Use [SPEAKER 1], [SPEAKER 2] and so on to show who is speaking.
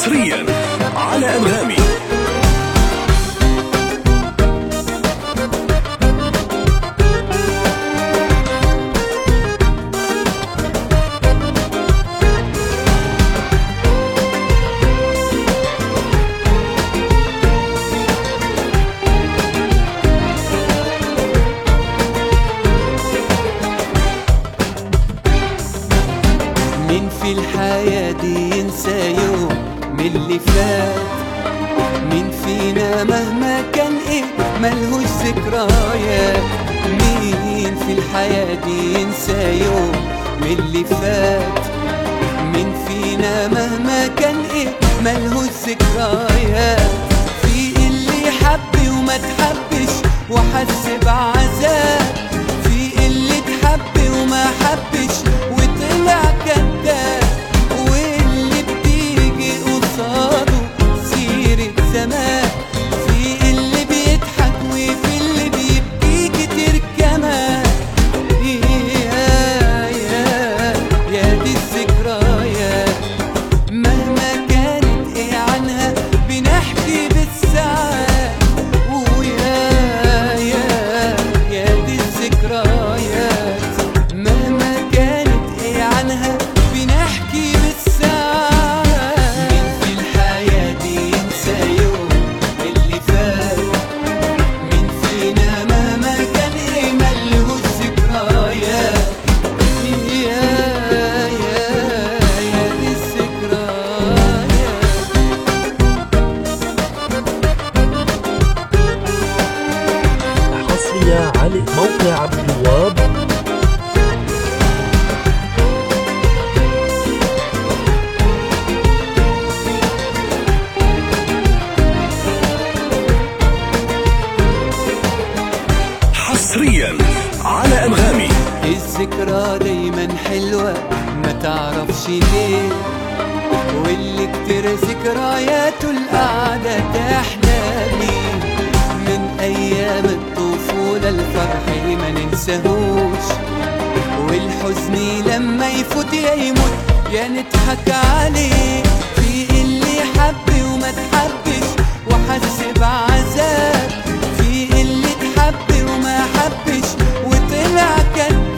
[SPEAKER 1] حصريا على أنغامي
[SPEAKER 2] مين في الحياة دي ينسى يوم من اللي فات مين فينا مهما كان ايه ملهوش ذكريات مين في الحياة دي ينسى يوم من اللي فات مين فينا مهما كان ايه ملهوش ذكريات في اللي حب وما تحبش وحس بعذاب في اللي تحب وما حبش وطلع كذاب واللي بتيجي قصاده سيرة زمان في اللي بيضحك وفي اللي بيبكي كتير كمان يا يا يا دي الذكريات مهما كانت ايه عنها بنحكي بالساعات ويا يا يا دي الذكريات مهما كانت ايه عنها بنحكي بالساعات مين في الحياة دي ينسى يوم اللي فات مين فينا مهما كان ايه ملهوش ذكريات يا يا يا دي الذكريات
[SPEAKER 3] حصرية على موقع عبد الوهاب
[SPEAKER 1] حصريا على أنغامي
[SPEAKER 2] الذكرى دايما حلوة ما تعرفش ليه واللي كتير ذكرياته القعدة تحلى بيه من أيام الطفولة الفرح ما ننساهوش والحزن لما يفوت يا يموت يا نضحك عليه في اللي حب وما تحبش وحس بعذاب في اللي تحب وما حبش وطلع كذاب